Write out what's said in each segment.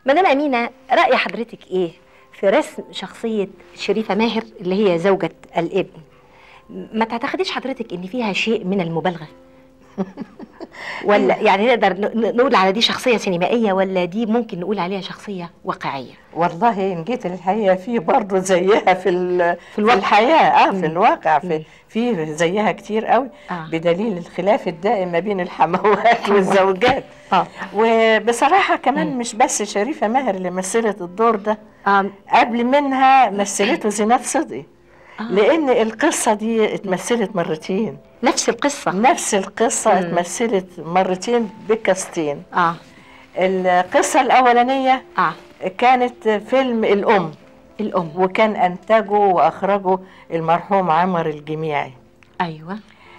مدام امينه راي حضرتك ايه في رسم شخصيه شريفه ماهر اللي هي زوجة الابن ما تعتقديش حضرتك ان فيها شيء من المبالغه ولا يعني نقدر ن- نقول على دي شخصيه سينمائيه ولا دي ممكن نقول عليها شخصيه واقعيه والله ان جيت للحقيقه في برضه زيها في ال- في في الواقع. الحياه اه مم. في الواقع مم. في في زيها كتير قوي آه. بدليل الخلاف الدائم ما بين الحموات والزوجات اه وبصراحه كمان مش بس شريفه ماهر اللي مثلت الدور ده آم، قبل منها مثلته زينات صدقي لان القصه دي اتمثلت مرتين نفس القصه نفس القصه مم. اتمثلت مرتين بكاستين اه القصه الاولانيه اه كانت فيلم الام الام وكان انتجه واخرجه المرحوم عمر الجميعي ايوه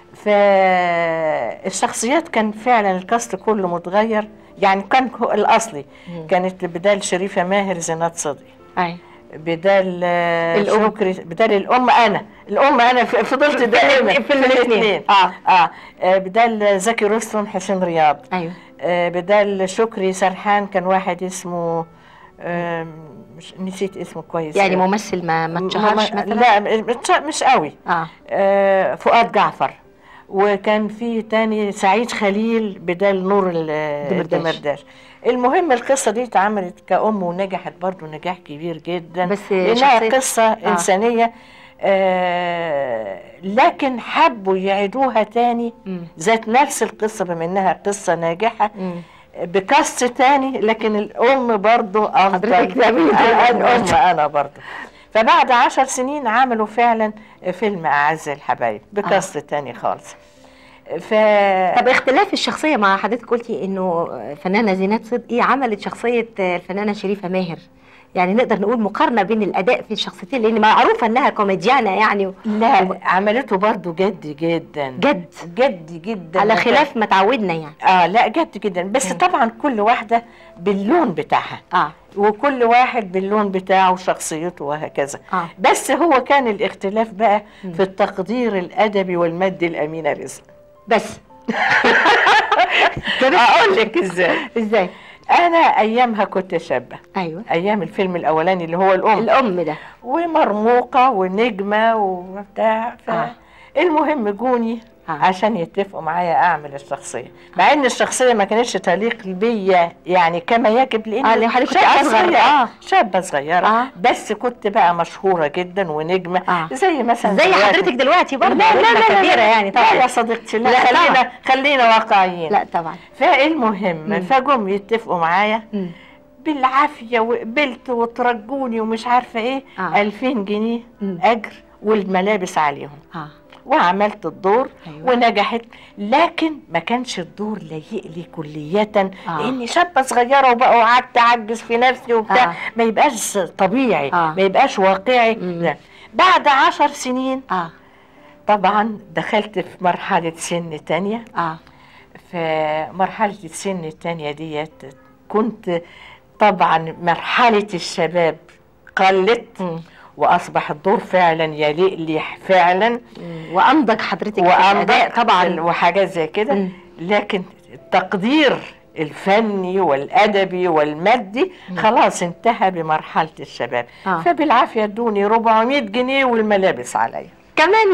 فالشخصيات كان فعلا الكاست كله متغير يعني كان هو الاصلي مم. كانت بدال شريفه ماهر زينات صدقي ايوه بدال آه، الأم. شكري بدال الام انا الام انا ف- فضلت دائما في الاثنين. اه اه آه، بدال زكي رستم حسين رياض ايوه آه، بدال شكري سرحان كان واحد اسمه آم، مش نسيت اسمه كويس يعني ممثل ما ما اتشهرش ما- مثلا لا مش- مش قوي اه آه، فؤاد جعفر وكان في تاني سعيد خليل بدال نور ال- دمرداش. الدمرداش المهم القصة دي اتعملت كأم ونجحت برضو نجاح كبير جدا بس لأنها شخصية- قصة آه. إنسانية آه لكن حبوا يعيدوها تاني مم. ذات نفس القصة بما إنها قصة ناجحة مم. بكاست تاني لكن الأم برضو أفضل حضرتك تعملي دور أنا الأم الأم برضو. أنا برضو فبعد عشر سنين عملوا فعلا فيلم أعز الحبايب بكاست تاني خالص ف طب اختلاف الشخصيه مع حضرتك قلتي انه فنانه زينات صدقي عملت شخصيه الفنانه شريفه ماهر يعني نقدر نقول مقارنه بين الاداء في الشخصيتين لان معروفه انها كوميديانه يعني لا عملته برضو جد جدا جد جد جدا على خلاف ما تعودنا يعني اه لا جد جدا بس طبعا كل واحده باللون بتاعها اه وكل واحد باللون بتاعه وشخصيته وهكذا آه. بس هو كان الاختلاف بقى في التقدير الادبي والمادي الامينه رزق بس اقول لك ازاي ازاي انا ايامها كنت شابه ايوه ايام الفيلم الاولاني اللي هو الام الام ده ومرموقه ونجمه وبتاع ف... آه. المهم جوني آه. عشان يتفقوا معايا اعمل الشخصيه مع ان الشخصيه ما كانتش تليق بيا يعني كما يجب لان آه، لأن حضرتك كنت شابة أصغر. صغيرة. آه. شابه صغيره آه. بس كنت بقى مشهوره جدا ونجمه آه. زي مثلا زي دلوقتي- حضرتك دلوقتي برضه لا لا لا, نجمة لا, كبيره لا يعني لا يا طبعا صديقتي لا, لا، خلينا طبعا. خلينا واقعيين لا طبعا فالمهم مم. فجم يتفقوا معايا مم. بالعافيه وقبلت وترجوني ومش عارفه ايه آه. 2000 جنيه مم. اجر والملابس عليهم اه وعملت الدور أيوة. ونجحت لكن ما كانش الدور لايق لي كلية آه. لاني شابة صغيرة وبقى وقعدت اعجز في نفسي وبتاع آه. ما يبقاش طبيعي آه. ما يبقاش واقعي مم. لا. بعد عشر سنين اه طبعا دخلت في مرحلة سن تانية اه في مرحلة السن التانية ديت كنت طبعا مرحلة الشباب قلت مم. واصبح الدور فعلا يليق لي فعلا مم. وانضج حضرتك في وأنضج الاداء طبعا وحاجات زي كده مم. لكن التقدير الفني والادبي والمادي خلاص انتهى بمرحله الشباب آه. فبالعافيه ادوني 400 جنيه والملابس عليا كمان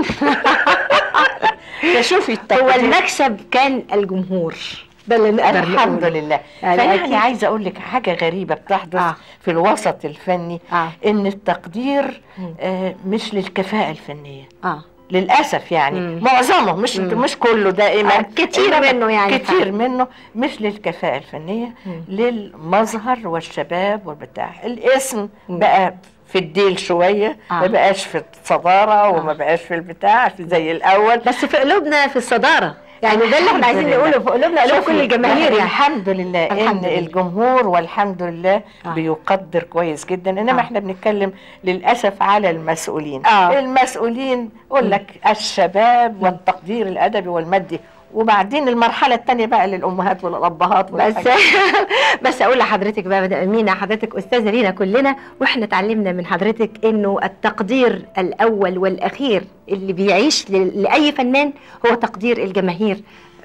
فشوفي هو التقدير المكسب كان الجمهور ده اللي نقدر الحمد نقوله. لله يعني فيعني أكيد. عايزه اقول لك حاجه غريبه بتحدث آه. في الوسط الفني آه. ان التقدير مم. آه مش للكفاءه الفنيه اه للاسف يعني مم. معظمه مش مم. مش كله دائما آه، كتير إنما منه يعني كتير فعلا. منه مش للكفاءه الفنيه مم. للمظهر والشباب والبتاع الاسم مم. بقى في الديل شويه آه. ما بقاش في الصداره وما بقاش في البتاع زي الاول بس في قلوبنا في الصداره يعني ده اللي احنا عايزين الحمد لله. نقوله في قلوبنا قلوب شوفي، كل الجماهير يعني الحمد لله الحمد ان لله. الجمهور والحمد لله آه. بيقدر كويس جدا انما آه. احنا بنتكلم للاسف على المسؤولين آه. المسؤولين يقول لك الشباب والتقدير الادبي والمادي وبعدين المرحله الثانيه بقى للامهات والابهات بس والحاجات. بس اقول لحضرتك بقى مدام امينه حضرتك استاذه لينا كلنا واحنا اتعلمنا من حضرتك انه التقدير الاول والاخير اللي بيعيش ل- لاي فنان هو تقدير الجماهير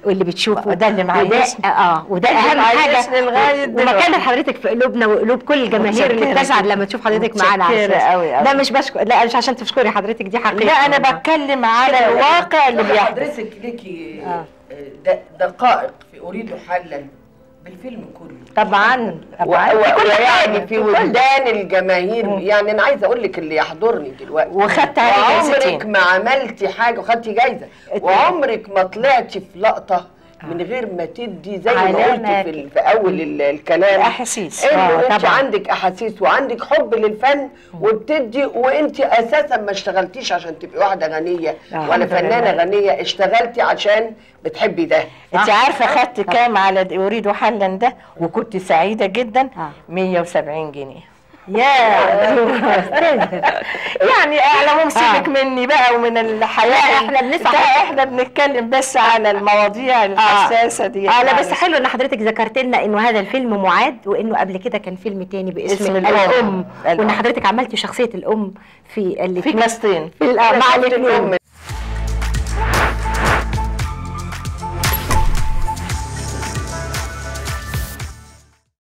واللي بتشوفه ده اللي وده معيشني. اه وده ده اللي اهم حاجه معيشني لغاية ومكان دلوقتي. حضرتك في قلوبنا وقلوب كل الجماهير اللي متشكرة بتسعد جدا. لما تشوف حضرتك معانا على متشكرة الشاشة. أوي أوي. لا مش بشكر لا مش عشان تشكري حضرتك دي حقيقه لا انا والله. بتكلم على الواقع اللي شوفي بيحدث حضرتك ليكي آه. د- دقائق في اريد حلا بالفيلم كله طبعا و- طبعا و- في كل ويعني حاجة، في في كل- وجدان الجماهير يعني انا عايزه اقول لك اللي يحضرني دلوقتي وخدت عليه وعمرك جايزتين. ما عملتي حاجه وخدتي جايزه وعمرك ما طلعتي في لقطه من غير ما تدي زي ما علامة قلتي في, ال- في اول ال- الكلام احاسيس انه آه، انت طبعاً. عندك احاسيس وعندك حب للفن وبتدي وانت اساسا ما اشتغلتيش عشان تبقي واحده غنيه آه، ولا الحمد فنانه لله. غنيه اشتغلتي عشان بتحبي ده انت عارفه خدت كام على د- اريد حلا ده وكنت سعيده جدا آه. 170 جنيه يا استاذ يعني اعلمهم سيبك مني بقى ومن الحياه لا، احنا بنسمع- ده احنا بنتكلم بس على المواضيع الحساسه دي اه لا بس حلو ان حضرتك ذكرت لنا انه هذا الفيلم معاد وانه قبل كده كان فيلم تاني باسم اسم الام, الأم. وان الأم. حضرتك عملتي شخصيه الام في في الاثنين كاستين في ال- مع شفت الاثنين الأم